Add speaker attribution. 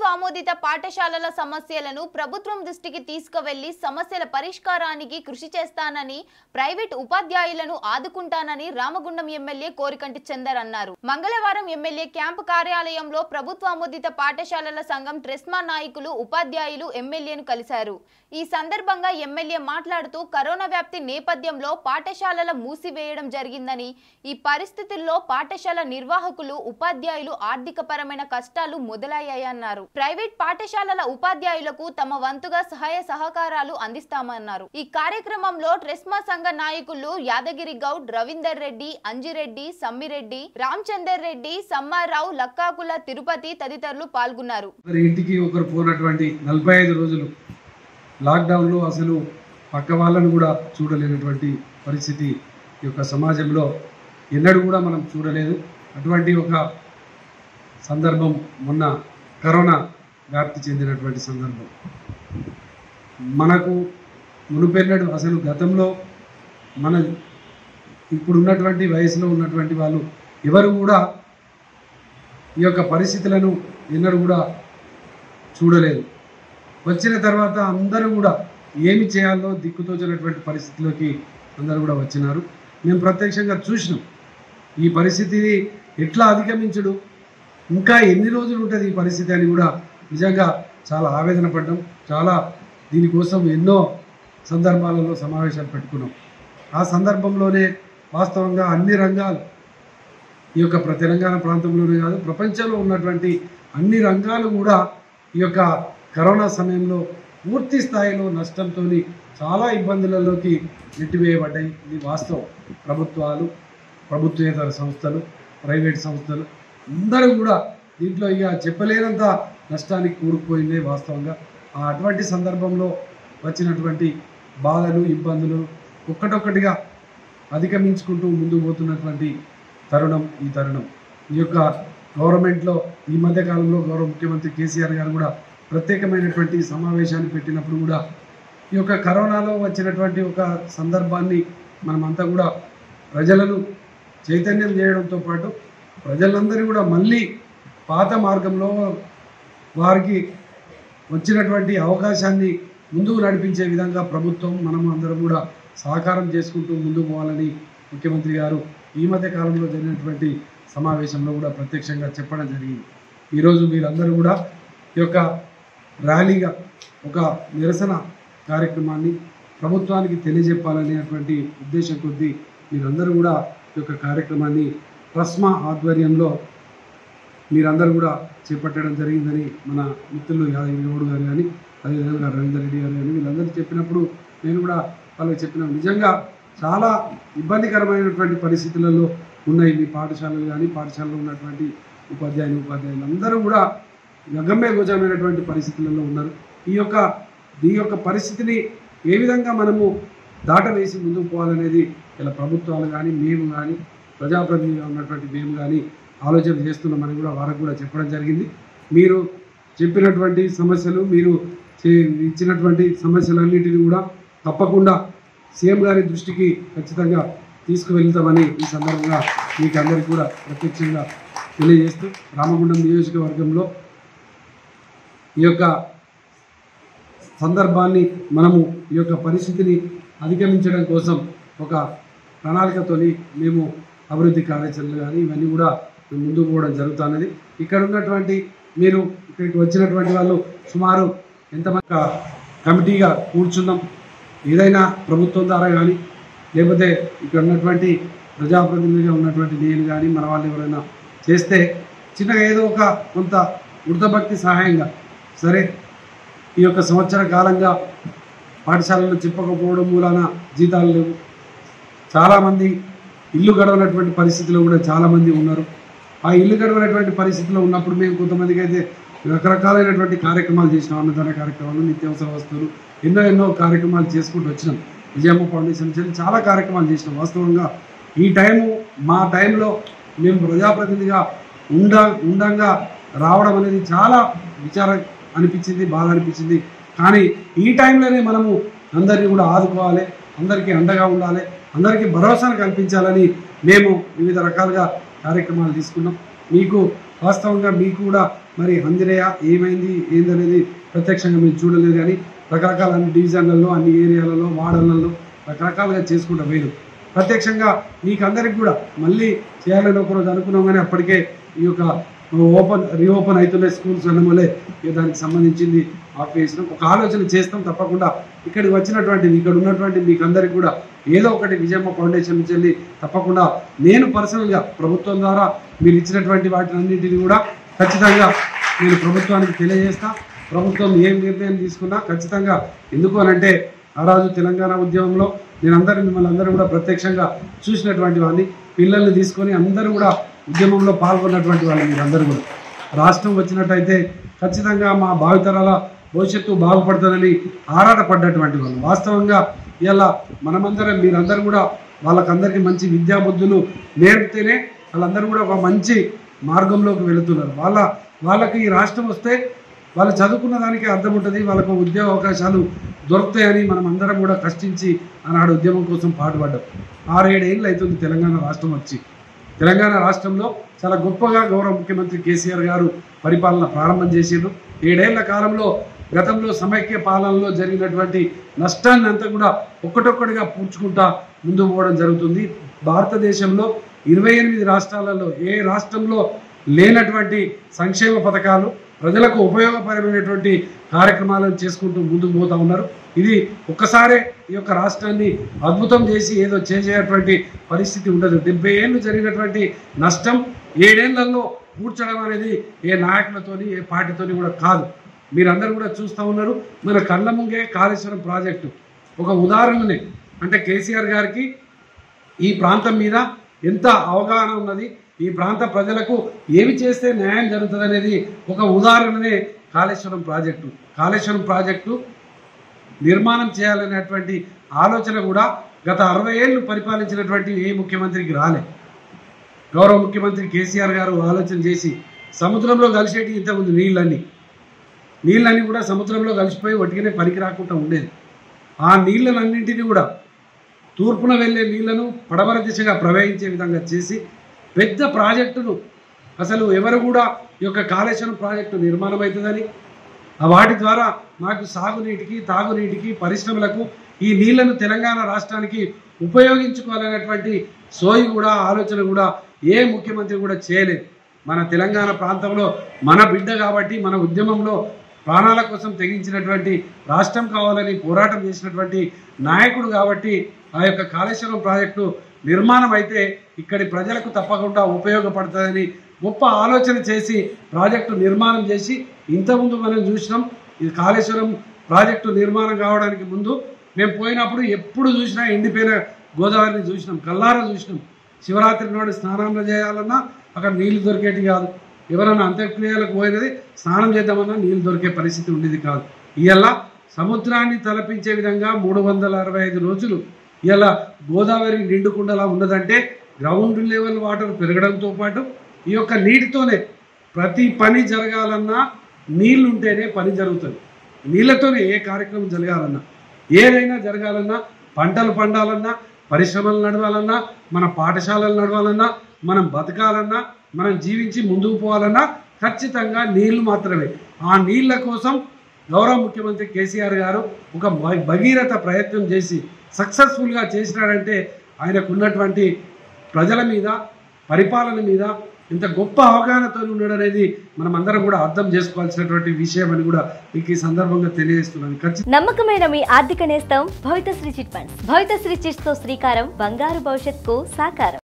Speaker 1: ఆమోదిత పాఠశాలల సమస్యలను ప్రభుత్వం దృష్టికి తీసుకువెళ్లి సమస్యల పరిష్కారానికి కృషి చేస్తానని ప్రైవేట్ ఉపాధ్యాయులను ఆదుకుంటానని రామగుండం ఎమ్మెల్యే కోరికంటి చందర్ అన్నారు మంగళవారం ఎమ్మెల్యే క్యాంపు కార్యాలయంలో ప్రభుత్వ ఆమోదిత పాఠశాలల సంఘం ట్రెస్మా నాయకులు ఉపాధ్యాయులు ఎమ్మెల్యేను కలిశారు ఈ సందర్భంగా ఎమ్మెల్యే మాట్లాడుతూ కరోనా వ్యాప్తి నేపథ్యంలో పాఠశాలల మూసివేయడం జరిగిందని ఈ పరిస్థితుల్లో పాఠశాల నిర్వాహకులు ఉపాధ్యాయులు ఆర్థిక పరమైన కష్టాలు మొదలయ్యాయన్నారు ప్రైవేట్ పాఠశాలల ఉపాధ్యాయులకు తమ వంతుగా సహాయ సహకారాలు అందిస్తామన్నారు ఈ కార్యక్రమంలో ట్రెస్మా సంఘ నాయకులు యాదగిరి గౌడ్ రవీందర్ రెడ్డి అంజిరెడ్డి సమ్మిరెడ్డి రామచందర్ రెడ్డి సమ్మారావు లక్కాకుల తిరుపతి తదితరులు పాల్గొన్నారు
Speaker 2: ఒకరి ఇంటికి ఒకరు పోనటువంటి నలభై ఐదు రోజులు లాక్డౌన్లో అసలు పక్క వాళ్ళను కూడా చూడలేనటువంటి పరిస్థితి ఈ యొక్క సమాజంలో ఎన్నడూ కూడా మనం చూడలేదు అటువంటి ఒక సందర్భం మొన్న కరోనా వ్యాప్తి చెందినటువంటి సందర్భం మనకు మునుపెన్నడు అసలు గతంలో మన ఇప్పుడు ఉన్నటువంటి వయసులో ఉన్నటువంటి వాళ్ళు ఎవరు కూడా ఈ యొక్క పరిస్థితులను ఎన్నడూ కూడా చూడలేదు వచ్చిన తర్వాత అందరూ కూడా ఏమి చేయాలో దిక్కుతోచినటువంటి పరిస్థితిలోకి అందరూ కూడా వచ్చినారు మేము ప్రత్యక్షంగా చూసినాం ఈ పరిస్థితిని ఎట్లా అధిగమించడు ఇంకా ఎన్ని రోజులు ఉంటుంది ఈ పరిస్థితి అని కూడా నిజంగా చాలా ఆవేదన పడ్డాం చాలా దీనికోసం ఎన్నో సందర్భాలలో సమావేశాలు పెట్టుకున్నాం ఆ సందర్భంలోనే వాస్తవంగా అన్ని రంగాలు ఈ యొక్క ప్ర- తెలంగాణ ప్రాంతంలోనే కాదు ప్రపంచంలో ఉన్నటువంటి అన్ని రంగాలు కూడా ఈ యొక్క కరోనా సమయంలో పూర్తి స్థాయిలో నష్టంతో చాలా ఇబ్బందులలోకి నెట్టివేయబడ్డాయి ఇది వాస్తవం ప్రభుత్వాలు ప్రభుత్వేతర సంస్థలు ప్రైవేట్ సంస్థలు అందరూ కూడా దీంట్లో ఇక చెప్పలేనంత నష్టానికి కూరుకుపోయిందే వాస్తవంగా ఆ అటువంటి సందర్భంలో వచ్చినటువంటి బాధలు ఇబ్బందులు ఒక్కటొక్కటిగా అధిగమించుకుంటూ ముందుకు పోతున్నటువంటి తరుణం ఈ తరుణం ఈ యొక్క గవర్నమెంట్లో ఈ మధ్య కాలంలో గౌరవ ముఖ్యమంత్రి కేసీఆర్ గారు కూడా ప్రత్యేకమైనటువంటి సమావేశాన్ని పెట్టినప్పుడు కూడా ఈ యొక్క కరోనాలో వచ్చినటువంటి ఒక సందర్భాన్ని మనమంతా కూడా ప్రజలను చైతన్యం చేయడంతో పాటు ప్రజలందరూ కూడా మళ్ళీ పాత మార్గంలో వారికి వచ్చినటువంటి అవకాశాన్ని ముందుకు నడిపించే విధంగా ప్రభుత్వం మనం అందరం కూడా సహకారం చేసుకుంటూ ముందుకు పోవాలని ముఖ్యమంత్రి గారు ఈ మధ్య కాలంలో జరిగినటువంటి సమావేశంలో కూడా ప్రత్యక్షంగా చెప్పడం జరిగింది ఈరోజు మీరందరూ కూడా ఈ యొక్క ర్యాలీగా ఒక నిరసన కార్యక్రమాన్ని ప్రభుత్వానికి తెలియజెప్పాలనేటువంటి ఉద్దేశం కొద్దీ మీరందరూ కూడా ఈ యొక్క కార్యక్రమాన్ని ట్రస్మా ఆధ్వర్యంలో మీరందరూ కూడా చేపట్టడం జరిగిందని మన మిత్రులు యాదగిరి గౌడ్ గారు కానీ అదేవిధంగా రవీందర్ రెడ్డి గారు కానీ వీళ్ళందరూ చెప్పినప్పుడు నేను కూడా వాళ్ళకి చెప్పిన నిజంగా చాలా ఇబ్బందికరమైనటువంటి పరిస్థితులలో ఉన్నాయి మీ పాఠశాలలు కానీ పాఠశాలలో ఉన్నటువంటి ఉపాధ్యాయులు ఉపాధ్యాయులు అందరూ కూడా గగమ్య గోచరమైనటువంటి పరిస్థితులలో ఉన్నారు ఈ యొక్క ఈ యొక్క పరిస్థితిని ఏ విధంగా మనము దాటవేసి ముందుకు పోవాలనేది ఇలా ప్రభుత్వాలు కానీ మేము కానీ ప్రజాప్రతినిధిగా ఉన్నటువంటి మేము కానీ ఆలోచన చేస్తున్నామని కూడా వారికి కూడా చెప్పడం జరిగింది మీరు చెప్పినటువంటి సమస్యలు మీరు చే- ఇచ్చినటువంటి సమస్యలన్నిటిని కూడా తప్పకుండా సీఎం గారి దృష్టికి ఖచ్చితంగా తీసుకువెళ్తామని ఈ సందర్భంగా మీకు అందరికీ కూడా ప్రత్యక్షంగా తెలియజేస్తూ రామగుండం నియోజకవర్గంలో ఈ యొక్క సందర్భాన్ని మనము ఈ యొక్క పరిస్థితిని అధిగమించడం కోసం ఒక ప్రణాళికతోని మేము అభివృద్ధి కార్యాచరణలు కానీ ఇవన్నీ కూడా మేము ముందుకు పోవడం జరుగుతున్నది ఇక్కడ ఉన్నటువంటి మీరు ఇక్కడికి వచ్చినటువంటి వాళ్ళు సుమారు ఎంతమంది ఒక కమిటీగా కూర్చున్నాం ఏదైనా ప్రభుత్వం ద్వారా కానీ లేకపోతే ఇక్కడ ఉన్నటువంటి ప్రజాప్రతినిధిగా ఉన్నటువంటి నేను కానీ మన వాళ్ళు ఎవరైనా చేస్తే చిన్నగా ఏదో ఒక కొంత వృద్ధభక్తి సహాయంగా సరే ఈ యొక్క సంవత్సర కాలంగా పాఠశాలలో చెప్పకపోవడం మూలాన జీతాలు లేవు చాలామంది ఇల్లు గడవనటువంటి పరిస్థితిలో కూడా చాలామంది ఉన్నారు ఆ ఇల్లు గడవనటువంటి పరిస్థితిలో ఉన్నప్పుడు మేము కొంతమందికి అయితే రకరకాలైనటువంటి కార్యక్రమాలు చేసినాం అన్నదాన కార్యక్రమాలు నిత్యావసర వస్తువులు ఎన్నో ఎన్నో కార్యక్రమాలు చేసుకుంటూ వచ్చినాం విజయమ్మ ఫౌండేషన్ నుంచి చాలా కార్యక్రమాలు చేసినాం వాస్తవంగా ఈ టైము మా టైంలో మేము ప్రజాప్రతినిధిగా ఉండ ఉండంగా రావడం అనేది చాలా విచారం అనిపించింది బాధ అనిపించింది కానీ ఈ టైంలోనే మనము అందరినీ కూడా ఆదుకోవాలి అందరికీ అండగా ఉండాలి అందరికీ భరోసాను కల్పించాలని మేము వివిధ రకాలుగా కార్యక్రమాలు తీసుకున్నాం మీకు వాస్తవంగా మీకు కూడా మరి అందిరయ్య ఏమైంది ఏందనేది ప్రత్యక్షంగా మేము చూడలేదు కానీ రకరకాల అన్ని డివిజన్లలో అన్ని ఏరియాలలో వార్డులలో రకరకాలుగా చేసుకుంటూ పోయినాం ప్రత్యక్షంగా మీకు అందరికి కూడా మళ్ళీ చేయాలని ఒకరోజు అనుకున్నాం కానీ అప్పటికే ఈ యొక్క ఓపెన్ రీఓపెన్ అవుతున్నాయి స్కూల్స్ అన్నమూలే ఇక దానికి సంబంధించింది ఆఫ్ చేసినాం ఒక ఆలోచన చేస్తాం తప్పకుండా ఇక్కడికి వచ్చినటువంటి ఇక్కడ ఉన్నటువంటి మీకు అందరికి కూడా ఏదో ఒకటి విజయమ్మ ఫౌండేషన్ నుంచి వెళ్ళి తప్పకుండా నేను పర్సనల్గా ప్రభుత్వం ద్వారా మీరు ఇచ్చినటువంటి వాటిని అన్నింటినీ కూడా ఖచ్చితంగా నేను ప్రభుత్వానికి తెలియజేస్తా ప్రభుత్వం ఏం నిర్ణయం తీసుకున్నా ఖచ్చితంగా ఎందుకు అనంటే ఆ రోజు తెలంగాణ ఉద్యమంలో నేను అందరూ మిమ్మల్ని అందరూ కూడా ప్రత్యక్షంగా చూసినటువంటి వాడిని పిల్లల్ని తీసుకొని అందరూ కూడా ఉద్యమంలో పాల్గొన్నటువంటి వాళ్ళు మీరందరూ కూడా రాష్ట్రం వచ్చినట్టయితే ఖచ్చితంగా మా భావితరాల భవిష్యత్తు బాగుపడుతుందని ఆరాటపడ్డటువంటి వాళ్ళు వాస్తవంగా ఇలా మనమందరం మీరందరూ కూడా వాళ్ళకందరికీ మంచి విద్యా బుద్ధులు నేర్పితేనే వాళ్ళందరూ కూడా ఒక మంచి మార్గంలోకి వెళుతున్నారు వాళ్ళ వాళ్ళకి ఈ రాష్ట్రం వస్తే వాళ్ళు చదువుకున్న దానికి అర్థం ఉంటుంది వాళ్ళకు ఉద్యోగ అవకాశాలు దొరుకుతాయని మనం అందరం కూడా కష్టించి ఆనాడు ఉద్యమం కోసం పాటుపడ్డాం ఆరేడేళ్ళు అవుతుంది తెలంగాణ రాష్ట్రం వచ్చి తెలంగాణ రాష్ట్రంలో చాలా గొప్పగా గౌరవ ముఖ్యమంత్రి కేసీఆర్ గారు పరిపాలన ప్రారంభం చేసిండ్రు ఏడేళ్ల కాలంలో గతంలో సమైక్య పాలనలో జరిగినటువంటి నష్టాన్ని అంతా కూడా ఒక్కటొక్కటిగా పూడ్చుకుంటా ముందుకు పోవడం జరుగుతుంది భారతదేశంలో ఇరవై ఎనిమిది రాష్ట్రాలలో ఏ రాష్ట్రంలో లేనటువంటి సంక్షేమ పథకాలు ప్రజలకు ఉపయోగపరమైనటువంటి కార్యక్రమాలను చేసుకుంటూ ముందుకు పోతా ఉన్నారు ఇది ఒక్కసారే ఈ యొక్క రాష్ట్రాన్ని అద్భుతం చేసి ఏదో చేసేటువంటి పరిస్థితి ఉండదు డెబ్బై ఏళ్ళు జరిగినటువంటి నష్టం ఏడేళ్లలో పూడ్చడం అనేది ఏ నాయకులతోని ఏ పార్టీతోని కూడా కాదు మీరందరూ కూడా చూస్తూ ఉన్నారు మన కళ్ళ ముంగే కాళేశ్వరం ప్రాజెక్టు ఒక ఉదాహరణనే అంటే కేసీఆర్ గారికి ఈ ప్రాంతం మీద ఎంత అవగాహన ఉన్నది ఈ ప్రాంత ప్రజలకు ఏమి చేస్తే న్యాయం జరుగుతుంది అనేది ఒక ఉదాహరణనే కాళేశ్వరం ప్రాజెక్టు కాళేశ్వరం ప్రాజెక్టు నిర్మాణం చేయాలనేటువంటి ఆలోచన కూడా గత అరవై ఏళ్ళు పరిపాలించినటువంటి ఏ ముఖ్యమంత్రికి రాలే గౌరవ ముఖ్యమంత్రి కేసీఆర్ గారు ఆలోచన చేసి సముద్రంలో కలిసేటి ఇంతకుముందు నీళ్ళన్నీ నీళ్ళన్నీ కూడా సముద్రంలో కలిసిపోయి ఒట్టిగానే పనికి రాకుండా ఉండేది ఆ నీళ్ళనన్నింటినీ కూడా తూర్పున వెళ్ళే నీళ్లను పడమర దిశగా ప్రవహించే విధంగా చేసి పెద్ద ప్రాజెక్టును అసలు ఎవరు కూడా ఈ యొక్క కాళేశ్వరం ప్రాజెక్టు నిర్మాణం అవుతుందని ఆ వాటి ద్వారా మాకు సాగునీటికి తాగునీటికి పరిశ్రమలకు ఈ నీళ్లను తెలంగాణ రాష్ట్రానికి ఉపయోగించుకోవాలనేటువంటి సోయి కూడా ఆలోచన కూడా ఏ ముఖ్యమంత్రి కూడా చేయలేదు మన తెలంగాణ ప్రాంతంలో మన బిడ్డ కాబట్టి మన ఉద్యమంలో ప్రాణాల కోసం తెగించినటువంటి రాష్ట్రం కావాలని పోరాటం చేసినటువంటి నాయకుడు కాబట్టి ఆ యొక్క కాళేశ్వరం ప్రాజెక్టు నిర్మాణం అయితే ఇక్కడి ప్రజలకు తప్పకుండా ఉపయోగపడుతుందని గొప్ప ఆలోచన చేసి ప్రాజెక్టు నిర్మాణం చేసి ఇంతకుముందు మనం చూసినాం ఇది కాళేశ్వరం ప్రాజెక్టు నిర్మాణం కావడానికి ముందు మేము పోయినప్పుడు ఎప్పుడు చూసినా ఎండిపోయిన గోదావరిని చూసినాం కల్లారా చూసినాం శివరాత్రి నాడు స్నానాలు చేయాలన్నా అక్కడ నీళ్లు దొరికేటి కాదు ఎవరైనా అంత్యక్రియలకు పోయినది స్నానం చేద్దామన్నా నీళ్లు దొరికే పరిస్థితి ఉండేది కాదు ఇవాళ సముద్రాన్ని తలపించే విధంగా మూడు వందల అరవై ఐదు రోజులు ఇలా గోదావరి నిండుకుండలా ఉన్నదంటే గ్రౌండ్ లెవెల్ వాటర్ పెరగడంతో పాటు ఈ యొక్క నీటితోనే ప్రతి పని జరగాలన్నా నీళ్లు ఉంటేనే పని జరుగుతుంది నీళ్లతోనే ఏ కార్యక్రమం జరగాలన్నా ఏదైనా జరగాలన్నా పంటలు పండాలన్నా పరిశ్రమలు నడవాలన్నా మన పాఠశాలలు నడవాలన్నా మనం బతకాలన్నా మనం జీవించి ముందుకు పోవాలన్నా ఖచ్చితంగా నీళ్లు మాత్రమే ఆ నీళ్ల కోసం గౌరవ ముఖ్యమంత్రి కేసీఆర్ గారు ఒక భ- భగీరథ ప్రయత్నం చేసి సక్సెస్ఫుల్గా చేసినాడంటే ఆయనకు ఉన్నటువంటి ప్రజల మీద పరిపాలన మీద ఇంత గొప్ప అవగాహనతో ఉండడం అనేది మనం అందరం కూడా అర్థం చేసుకోవాల్సినటువంటి విషయం అని కూడా మీకు ఈ సందర్భంగా తెలియజేస్తున్నాను ఖచ్చితంగా
Speaker 3: నమ్మకమైన మీ ఆర్థిక నేస్తం Bhavithasri chit funds Bhavithasri chits తో శ్రీకారం బంగారు భవిష్యత్తుకు సాకారం